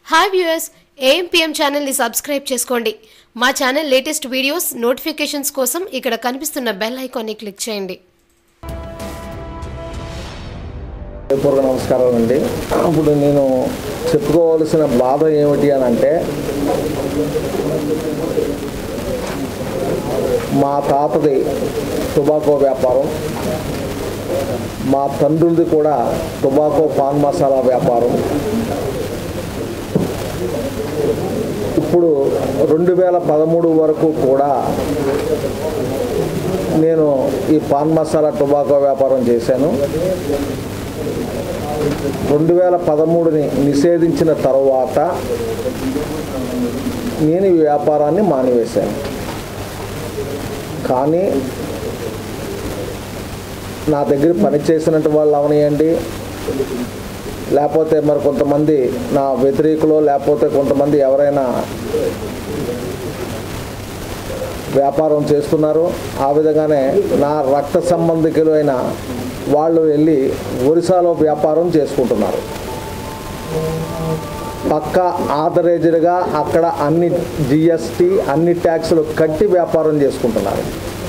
hi viewers AMPM ఛానల్ని subscribe చేసుకోండి మా ఛానల్ లేటెస్ట్ వీడియోస్ నోటిఫికేషన్స్ కోసం ఇక్కడ కనిపిస్తున్న బెల్ ఐకాన్ని క్లిక్ చేయండి పూర్వ నమస్కారం అండి ఇప్పుడు నేను చెప్పుకోవాల్సిన బాధ ఏమిటి అని అంటే మా తాతది టొబాకో వ్యాపారం మా తండ్రులది కూడా టొబాకో పాన్ మసాలా వ్యాపారం ఇప్పుడు రెండు వేల పదమూడు వరకు కూడా నేను ఈ పాన్ మసాలా టొబాకో వ్యాపారం చేశాను రెండు వేల పదమూడుని నిషేధించిన తర్వాత నేను ఈ వ్యాపారాన్ని మానివేశాను కానీ నా దగ్గర పనిచేసినట్టు వాళ్ళు అవనియండి లేకపోతే మరి కొంతమంది నా వ్యతిరేకులు లేకపోతే కొంతమంది ఎవరైనా వ్యాపారం చేస్తున్నారు ఆ విధంగానే నా రక్త సంబంధికులు అయిన వాళ్ళు వెళ్ళి ఒరిస్సాలో వ్యాపారం చేసుకుంటున్నారు పక్క ఆథరైజ్డ్గా అక్కడ అన్ని జిఎస్టీ అన్ని ట్యాక్సులు కట్టి వ్యాపారం చేసుకుంటున్నారు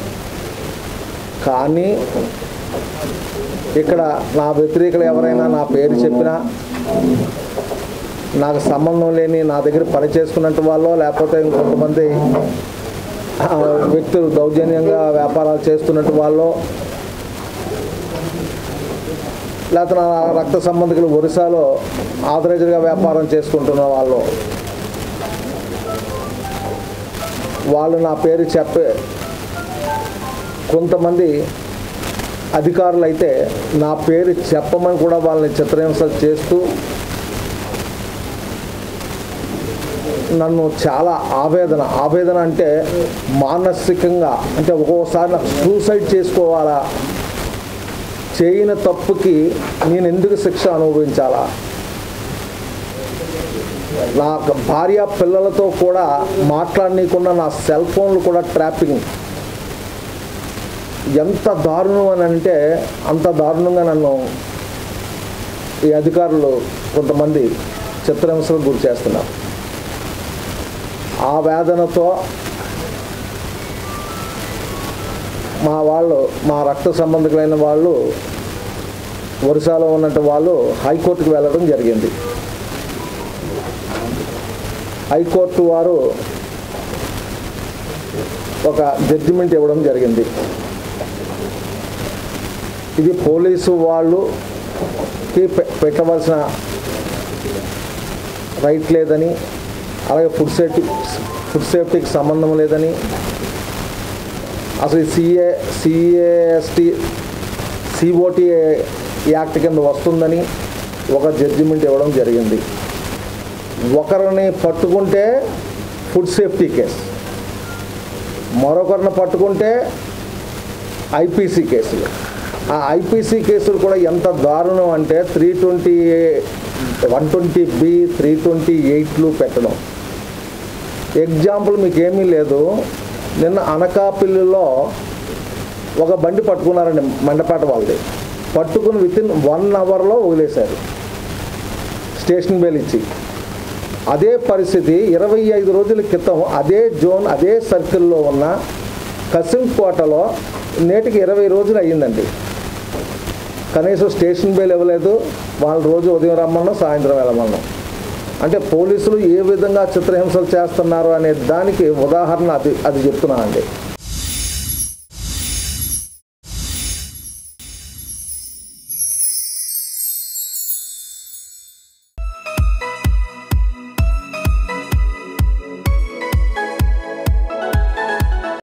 కానీ ఇక్కడ నా వ్యతిరేకులు ఎవరైనా నా పేరు చెప్పినా నాకు సంబంధం లేని నా దగ్గర పని చేసుకున్నట్టు వాళ్ళు లేకపోతే ఇంకొంతమంది ఆ, వ్యక్తులు దౌర్జన్యంగా వ్యాపారాలు చేస్తున్నట్టు వాళ్ళు లేకపోతే నా రక్త సంబంధికులు ఒరిస్సాలో ఆథరైజ్డ్గా వ్యాపారం చేసుకుంటున్న వాళ్ళు వాళ్ళు నా పేరు చెప్పే కొంతమంది అధికారులు అయితే నా పేరు చెప్పమని కూడా వాళ్ళని చిత్రహింసలు చేస్తూ నన్ను చాలా ఆవేదన ఆవేదన అంటే మానసికంగా అంటే ఒక్కోసారి నాకు సూసైడ్ చేసుకోవాలా చేయని తప్పుకి నేను ఎందుకు శిక్ష అనుభవించాలా నా భార్య పిల్లలతో కూడా మాట్లాడనీయకుండా నా సెల్ ఫోన్లు కూడా ట్రాపింగ్ ఎంత దారుణం అని అంటే అంత దారుణంగా నన్ను ఈ అధికారులు కొంతమంది చిత్రహింసలకు గురి చేస్తున్నారు ఆ వేదనతో మా వాళ్ళు మా రక్త సంబంధికులైన వాళ్ళు ఒరిస్సాలో ఉన్నట్టు వాళ్ళు హైకోర్టుకు వెళ్ళడం జరిగింది హైకోర్టు వారు ఒక జడ్జిమెంట్ ఇవ్వడం జరిగింది ఇది పోలీసు వాళ్ళుకి పె- పెట్టవలసిన రైట్ లేదని అలాగే ఫుడ్ సేఫ్టీ ఫుడ్ సేఫ్టీకి సంబంధం లేదని అసలు సిఏ సిఏఎస్టి సిఓటి యాక్ట్ కింద వస్తుందని ఒక జడ్జిమెంట్ ఇవ్వడం జరిగింది ఒకరిని పట్టుకుంటే ఫుడ్ సేఫ్టీ కేసు మరొకరిని పట్టుకుంటే ఐపీసీ కేసులు ఆ ఐపీసీ కేసులు కూడా ఎంత దారుణం అంటే three twenty one twenty B three twenty ఎయిట్లు పెట్టడం ఎగ్జాంపుల్ మీకు ఏమీ లేదు నిన్న అనకాపల్లిలో ఒక బండి పట్టుకున్నారండి మండపేట వాళ్ళది పట్టుకుని విత్ ఇన్ వన్ అవర్లో వదిలేశారు స్టేషన్ బెల్ ఇచ్చి అదే పరిస్థితి ఇరవై ఐదు రోజుల క్రితం అదే జోన్ అదే సర్కిల్లో ఉన్న కసింకోటలో నేటికి ఇరవై రోజులు అయ్యిందండి కనీసం స్టేషన్ బెయిల్ ఇవ్వలేదు వాళ్ళు రోజు ఉదయం రమ్మన్నాం సాయంత్రం వెళ్ళమన్నాం అంటే పోలీసులు ఏ విధంగా చిత్రహింసలు చేస్తున్నారు అనే దానికి ఉదాహరణ అది అది చెప్తున్నానండి